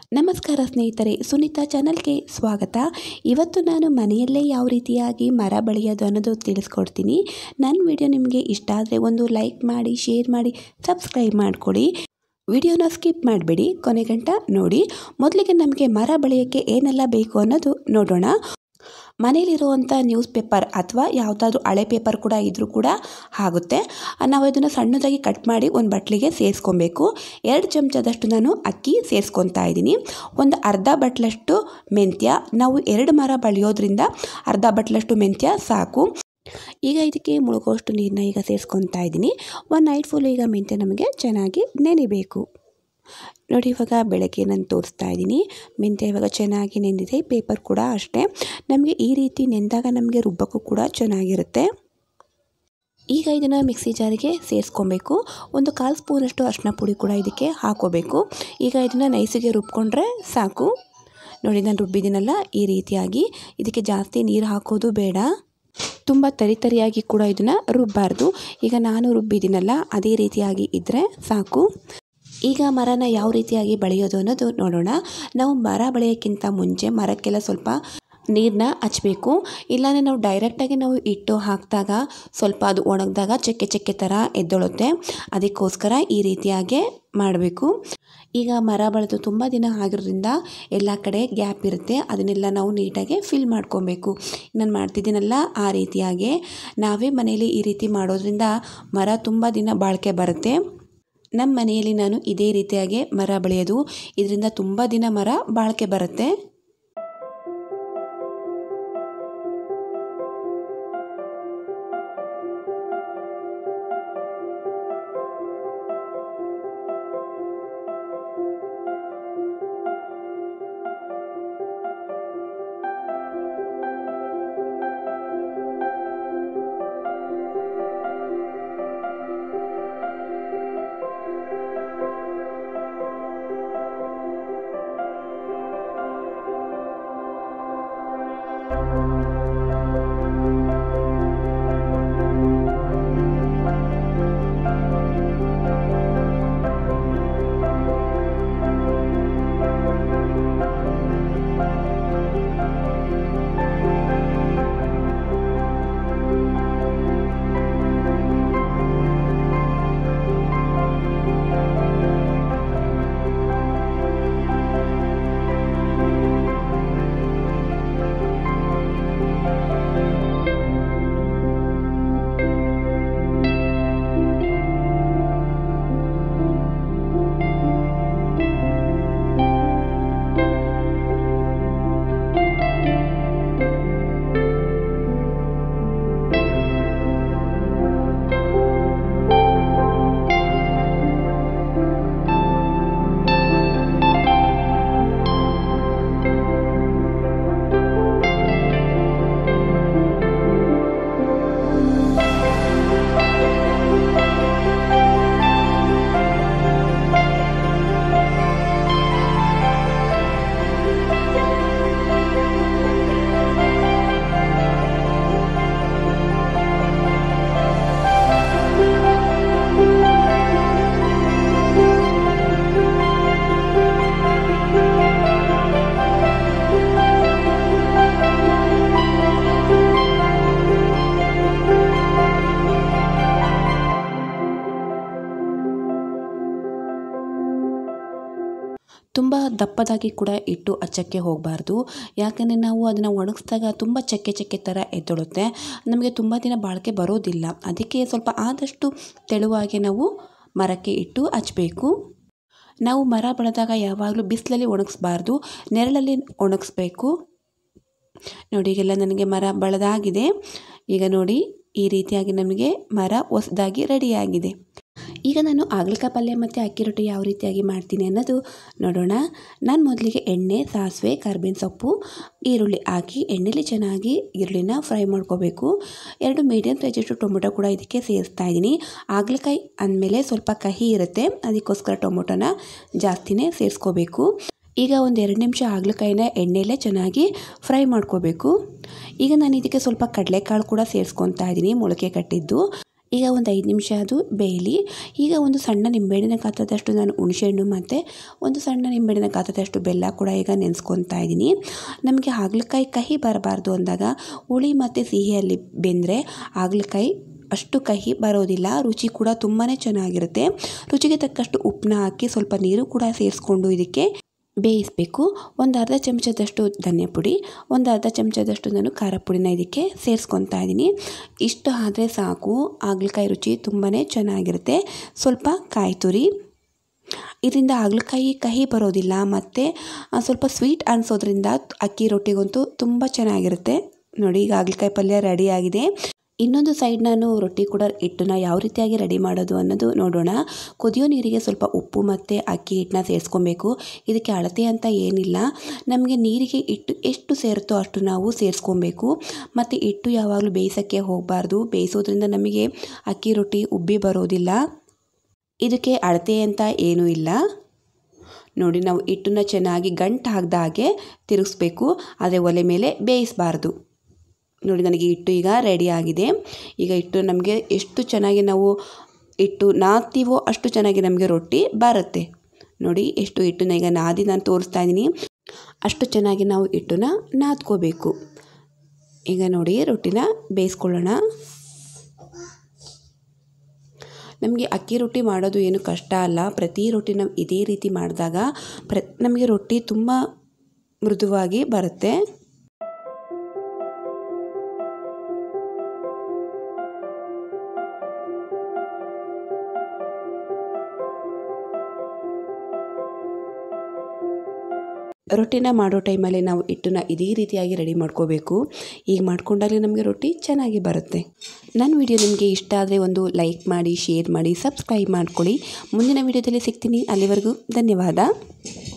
ನಮಸ್ಕಾರ ಸ್ನೇಹಿತರೆ ಸುನೀತಾ ಚಾನಲ್ಗೆ ಸ್ವಾಗತ ಇವತ್ತು ನಾನು ಮನೆಯಲ್ಲೇ ಯಾವ ರೀತಿಯಾಗಿ ಮರ ಬೆಳೆಯೋದು ಅನ್ನೋದು ತಿಳಿಸ್ಕೊಡ್ತೀನಿ ನನ್ನ ವಿಡಿಯೋ ನಿಮಗೆ ಇಷ್ಟ ಆದರೆ ಒಂದು ಲೈಕ್ ಮಾಡಿ ಶೇರ್ ಮಾಡಿ ಸಬ್ಸ್ಕ್ರೈಬ್ ಮಾಡಿಕೊಡಿ ವಿಡಿಯೋನ ಸ್ಕಿಪ್ ಮಾಡಬೇಡಿ ಕೊನೆಗಂಟ ನೋಡಿ ಮೊದಲಿಗೆ ನಮಗೆ ಮರ ಬೆಳೆಯೋಕ್ಕೆ ಏನೆಲ್ಲ ಬೇಕು ಅನ್ನೋದು ನೋಡೋಣ ಮನೇಲಿರುವಂಥ ನ್ಯೂಸ್ ಪೇಪರ್ ಅಥವಾ ಯಾವುದಾದ್ರೂ ಹಳೆ ಪೇಪರ್ ಕೂಡ ಇದ್ದರೂ ಕೂಡ ಆಗುತ್ತೆ ನಾವು ಇದನ್ನು ಸಣ್ಣದಾಗಿ ಕಟ್ ಮಾಡಿ ಒಂದು ಬಟ್ಲಿಗೆ ಸೇರಿಸ್ಕೊಬೇಕು ಎರಡು ಚಮಚದಷ್ಟು ನಾನು ಅಕ್ಕಿ ಸೇರಿಸ್ಕೊತಾ ಇದ್ದೀನಿ ಒಂದು ಅರ್ಧ ಬಟ್ಲಷ್ಟು ಮೆಂತ್ಯ ನಾವು ಎರಡು ಮರ ಬೆಳೆಯೋದ್ರಿಂದ ಅರ್ಧ ಬಟ್ಲಷ್ಟು ಮೆಂತ್ಯ ಸಾಕು ಈಗ ಇದಕ್ಕೆ ಮುಳುಗೋಷ್ಟು ನೀರನ್ನ ಈಗ ಸೇರಿಸ್ಕೊತಾ ಇದ್ದೀನಿ ಒಂದು ನೈಟ್ ಫುಲ್ ಈಗ ಮೆಂತ್ಯ ನಮಗೆ ಚೆನ್ನಾಗಿ ನೆನೆಬೇಕು ನೋಡಿ ಇವಾಗ ಬೆಳಗ್ಗೆ ನಾನು ತೋರಿಸ್ತಾ ಇದ್ದೀನಿ ಮೆಂತ್ಯ ಇವಾಗ ಚೆನ್ನಾಗಿ ನೆಂದಿದೆ ಪೇಪರ್ ಕೂಡ ಅಷ್ಟೇ ನಮಗೆ ಈ ರೀತಿ ನೆಂದಾಗ ನಮಗೆ ರುಬ್ಬಕ್ಕೂ ಕೂಡ ಚೆನ್ನಾಗಿರುತ್ತೆ ಈಗ ಇದನ್ನು ಮಿಕ್ಸಿ ಜಾರಿಗೆ ಸೇರಿಸ್ಕೊಬೇಕು ಒಂದು ಕಾಲು ಸ್ಪೂನಷ್ಟು ಅರಿಶಿನ ಪುಡಿ ಕೂಡ ಇದಕ್ಕೆ ಹಾಕೋಬೇಕು ಈಗ ಇದನ್ನು ನೈಸಿಗೆ ರುಬ್ಕೊಂಡ್ರೆ ಸಾಕು ನೋಡಿ ನಾನು ರುಬ್ಬಿದ್ದೀನಲ್ಲ ಈ ರೀತಿಯಾಗಿ ಇದಕ್ಕೆ ಜಾಸ್ತಿ ನೀರು ಹಾಕೋದು ಬೇಡ ತುಂಬ ತರಿತರಿಯಾಗಿ ಕೂಡ ಇದನ್ನು ರುಬ್ಬಾರ್ದು ಈಗ ನಾನು ರುಬ್ಬಿದ್ದೀನಲ್ಲ ಅದೇ ರೀತಿಯಾಗಿ ಇದ್ದರೆ ಸಾಕು ಈಗ ಮರನ ಯಾವ ರೀತಿಯಾಗಿ ಬೆಳೆಯೋದು ಅನ್ನೋದು ನೋಡೋಣ ನಾವು ಮರ ಬೆಳೆಯೋಕ್ಕಿಂತ ಮುಂಚೆ ಮರಕ್ಕೆಲ್ಲ ಸ್ವಲ್ಪ ನೀರನ್ನ ಹಚ್ಚಬೇಕು ಇಲ್ಲಾಂದರೆ ನಾವು ಡೈರೆಕ್ಟಾಗಿ ನಾವು ಇಟ್ಟು ಹಾಕಿದಾಗ ಸ್ವಲ್ಪ ಅದು ಒಣಗಿದಾಗ ಚಕ್ಕೆ ಚಕ್ಕೆ ಥರ ಎದ್ದೊಳುತ್ತೆ ಅದಕ್ಕೋಸ್ಕರ ಈ ರೀತಿಯಾಗೆ ಮಾಡಬೇಕು ಈಗ ಮರ ಬೆಳೆದು ತುಂಬ ದಿನ ಆಗಿರೋದ್ರಿಂದ ಎಲ್ಲ ಕಡೆ ಗ್ಯಾಪ್ ಇರುತ್ತೆ ಅದನ್ನೆಲ್ಲ ನಾವು ನೀಟಾಗಿ ಫಿಲ್ ಮಾಡ್ಕೊಬೇಕು ನಾನು ಮಾಡ್ತಿದ್ದೀನಲ್ಲ ಆ ರೀತಿಯಾಗಿ ನಾವೇ ಮನೆಯಲ್ಲಿ ಈ ರೀತಿ ಮಾಡೋದ್ರಿಂದ ಮರ ತುಂಬ ದಿನ ಬಾಳಿಕೆ ಬರುತ್ತೆ ನಮ್ಮ ಮನೆಯಲ್ಲಿ ನಾನು ಇದೇ ರೀತಿಯಾಗಿ ಮರ ಬೆಳೆಯೋದು ಇದರಿಂದ ತುಂಬ ದಿನ ಮರ ಬಾಳಿಕೆ ಬರುತ್ತೆ ತುಂಬ ದಪ್ಪದಾಗಿ ಕೂಡ ಇಟ್ಟು ಹಚ್ಚಕ್ಕೆ ಹೋಗಬಾರ್ದು ಯಾಕಂದರೆ ನಾವು ಅದನ್ನು ಒಣಗಿಸಿದಾಗ ತುಂಬ ಚಕ್ಕೆ ಚಕ್ಕೆ ಥರ ಎದ್ದೊಳುತ್ತೆ ನಮಗೆ ತುಂಬ ದಿನ ಬಾಳಿಕೆ ಬರೋದಿಲ್ಲ ಅದಕ್ಕೆ ಸ್ವಲ್ಪ ಆದಷ್ಟು ತೆಳುವಾಗಿ ನಾವು ಮರಕ್ಕೆ ಇಟ್ಟು ಹಚ್ಚಬೇಕು ನಾವು ಮರ ಬೆಳೆದಾಗ ಯಾವಾಗಲೂ ಬಿಸಿಲಲ್ಲಿ ಒಣಗಿಸ್ಬಾರ್ದು ನೆರಳಲ್ಲಿ ಒಣಗಿಸ್ಬೇಕು ನೋಡಿ ಈಗೆಲ್ಲ ನನಗೆ ಮರ ಬೆಳೆದಾಗಿದೆ ಈಗ ನೋಡಿ ಈ ರೀತಿಯಾಗಿ ನಮಗೆ ಮರ ಹೊಸದಾಗಿ ರೆಡಿಯಾಗಿದೆ ಈಗ ನಾನು ಹಾಗಲಕಾಯಿ ಪಲ್ಯ ಮತ್ತು ಅಕ್ಕಿ ರೊಟ್ಟಿ ಯಾವ ರೀತಿಯಾಗಿ ಮಾಡ್ತೀನಿ ಅನ್ನೋದು ನೋಡೋಣ ನಾನು ಮೊದಲಿಗೆ ಎಣ್ಣೆ ಸಾಸಿವೆ ಕರ್ಬೇವಿನ ಸೊಪ್ಪು ಈರುಳ್ಳಿ ಹಾಕಿ ಎಣ್ಣೆಲಿ ಚೆನ್ನಾಗಿ ಈರುಳ್ಳಿನ ಫ್ರೈ ಮಾಡ್ಕೋಬೇಕು ಎರಡು ಮೀಡಿಯಮ್ ಸೈಜಷ್ಟು ಟೊಮೊಟೊ ಕೂಡ ಇದಕ್ಕೆ ಸೇರಿಸ್ತಾ ಇದ್ದೀನಿ ಹಾಗಲಕಾಯಿ ಅಂದಮೇಲೆ ಸ್ವಲ್ಪ ಕಹಿ ಇರುತ್ತೆ ಅದಕ್ಕೋಸ್ಕರ ಟೊಮೊಟೊನ ಜಾಸ್ತಿನೇ ಸೇರಿಸ್ಕೋಬೇಕು ಈಗ ಒಂದು ಎರಡು ನಿಮಿಷ ಹಾಗಲಕಾಯಿನ ಎಣ್ಣೆಯಲ್ಲೇ ಚೆನ್ನಾಗಿ ಫ್ರೈ ಮಾಡ್ಕೋಬೇಕು ಈಗ ನಾನು ಇದಕ್ಕೆ ಸ್ವಲ್ಪ ಕಡಲೆಕಾಳು ಕೂಡ ಸೇರಿಸ್ಕೊತಾ ಇದ್ದೀನಿ ಮೊಳಕೆ ಕಟ್ಟಿದ್ದು ಈಗ ಒಂದು ಐದು ನಿಮಿಷ ಅದು ಬೇಯಲಿ ಈಗ ಒಂದು ಸಣ್ಣ ನಿಂಬೆಹಣ್ಣಿನ ಗಾತ್ರದಷ್ಟು ನಾನು ಹುಣಸೆಹಣ್ಣು ಮತ್ತು ಒಂದು ಸಣ್ಣ ನಿಂಬೆಹಣ್ಣಿನ ಗಾತ್ರದಷ್ಟು ಬೆಲ್ಲ ಕೂಡ ಈಗ ನೆನೆಸ್ಕೊತಾ ಇದ್ದೀನಿ ನಮಗೆ ಹಾಗಲಕಾಯಿ ಕಹಿ ಬರಬಾರ್ದು ಅಂದಾಗ ಹುಳಿ ಮತ್ತು ಸಿಹಿಯಲ್ಲಿ ಬೆಂದರೆ ಹಾಗಲಕಾಯಿ ಅಷ್ಟು ಕಹಿ ಬರೋದಿಲ್ಲ ರುಚಿ ಕೂಡ ತುಂಬಾ ಚೆನ್ನಾಗಿರುತ್ತೆ ರುಚಿಗೆ ತಕ್ಕಷ್ಟು ಉಪ್ಪನ್ನ ಹಾಕಿ ಸ್ವಲ್ಪ ನೀರು ಕೂಡ ಸೇರಿಸ್ಕೊಂಡು ಇದಕ್ಕೆ ಬೇಯಿಸಬೇಕು ಒಂದು ಅರ್ಧ ಚಮಚದಷ್ಟು ಧನಿಯ ಪುಡಿ ಒಂದು ಅರ್ಧ ಚಮಚದಷ್ಟು ನಾನು ಖಾರ ಪುಡಿನ ಇದಕ್ಕೆ ಸೇರಿಸ್ಕೊತಾ ಇದ್ದೀನಿ ಇಷ್ಟು ಆದರೆ ಸಾಕು ಹಾಗಲಕಾಯಿ ರುಚಿ ತುಂಬಾ ಚೆನ್ನಾಗಿರುತ್ತೆ ಸ್ವಲ್ಪ ಕಾಯಿ ತುರಿ ಇದರಿಂದ ಹಾಗಲಕಾಯಿ ಕಹಿ ಬರೋದಿಲ್ಲ ಮತ್ತು ಸ್ವಲ್ಪ ಸ್ವೀಟ್ ಅನಿಸೋದ್ರಿಂದ ಅಕ್ಕಿ ರೊಟ್ಟಿಗಂತೂ ತುಂಬ ಚೆನ್ನಾಗಿರುತ್ತೆ ನೋಡಿ ಈಗ ಹಾಗಲಕಾಯಿ ಪಲ್ಯ ರೆಡಿಯಾಗಿದೆ ಇನ್ನೊಂದು ಸೈಡ್ ನಾನು ರೊಟ್ಟಿ ಕೂಡ ಹಿಟ್ಟನ್ನ ಯಾವ ರೀತಿಯಾಗಿ ರೆಡಿ ಮಾಡೋದು ಅನ್ನೋದು ನೋಡೋಣ ಕುದಿಯೋ ನೀರಿಗೆ ಸ್ವಲ್ಪ ಉಪ್ಪು ಮತ್ತು ಅಕ್ಕಿ ಹಿಟ್ಟನ್ನ ಸೇರಿಸ್ಕೊಬೇಕು ಇದಕ್ಕೆ ಅಳತೆ ಅಂತ ಏನಿಲ್ಲ ನಮಗೆ ನೀರಿಗೆ ಹಿಟ್ಟು ಎಷ್ಟು ಸೇರುತ್ತೋ ಅಷ್ಟು ನಾವು ಸೇರಿಸ್ಕೊಬೇಕು ಮತ್ತು ಹಿಟ್ಟು ಯಾವಾಗಲೂ ಬೇಯಿಸೋಕ್ಕೆ ಹೋಗಬಾರ್ದು ಬೇಯಿಸೋದ್ರಿಂದ ನಮಗೆ ಅಕ್ಕಿ ರೊಟ್ಟಿ ಉಬ್ಬಿ ಬರೋದಿಲ್ಲ ಇದಕ್ಕೆ ಅಳತೆ ಅಂತ ಏನೂ ಇಲ್ಲ ನೋಡಿ ನಾವು ಹಿಟ್ಟನ್ನ ಚೆನ್ನಾಗಿ ಗಂಟು ಹಾಕ್ದ ಹಾಗೆ ತಿರುಗಿಸ್ಬೇಕು ಆದರೆ ಒಲೆ ಮೇಲೆ ಬೇಯಿಸಬಾರ್ದು ನೋಡಿ ನನಗೆ ಹಿಟ್ಟು ಈಗ ರೆಡಿ ಆಗಿದೆ ಈಗ ಹಿಟ್ಟು ನಮಗೆ ಎಷ್ಟು ಚೆನ್ನಾಗಿ ನಾವು ಹಿಟ್ಟು ನಾದ್ತೀವೋ ಅಷ್ಟು ಚೆನ್ನಾಗಿ ನಮಗೆ ರೊಟ್ಟಿ ಬರುತ್ತೆ ನೋಡಿ ಎಷ್ಟು ಹಿಟ್ಟನ್ನ ಈಗ ನಾದಿ ನಾನು ತೋರಿಸ್ತಾ ಇದ್ದೀನಿ ಅಷ್ಟು ಚೆನ್ನಾಗಿ ನಾವು ಹಿಟ್ಟನ್ನ ನಾದ್ಕೋಬೇಕು ಈಗ ನೋಡಿ ರೊಟ್ಟಿನ ಬೇಯಿಸ್ಕೊಳ್ಳೋಣ ನಮಗೆ ಅಕ್ಕಿ ರೊಟ್ಟಿ ಮಾಡೋದು ಏನು ಕಷ್ಟ ಅಲ್ಲ ಪ್ರತಿ ರೊಟ್ಟಿ ನಾವು ಇದೇ ರೀತಿ ಮಾಡಿದಾಗ ಪ್ರ ನಮಗೆ ರೊಟ್ಟಿ ತುಂಬ ಮೃದುವಾಗಿ ಬರುತ್ತೆ ರೊಟ್ಟಿನ ಮಾಡೋ ಟೈಮಲ್ಲಿ ನಾವು ಹಿಟ್ಟನ್ನ ಇದೇ ರೀತಿಯಾಗಿ ರೆಡಿ ಮಾಡ್ಕೋಬೇಕು ಈಗ ಮಾಡ್ಕೊಂಡಾಗಲೇ ನಮಗೆ ರೊಟ್ಟಿ ಚೆನ್ನಾಗಿ ಬರುತ್ತೆ ನನ್ನ ವಿಡಿಯೋ ನಿಮಗೆ ಇಷ್ಟ ಆದರೆ ಒಂದು ಲೈಕ್ ಮಾಡಿ ಶೇರ್ ಮಾಡಿ ಸಬ್ಸ್ಕ್ರೈಬ್ ಮಾಡ್ಕೊಳ್ಳಿ ಮುಂದಿನ ವಿಡಿಯೋದಲ್ಲಿ ಸಿಗ್ತೀನಿ ಅಲ್ಲಿವರೆಗೂ ಧನ್ಯವಾದ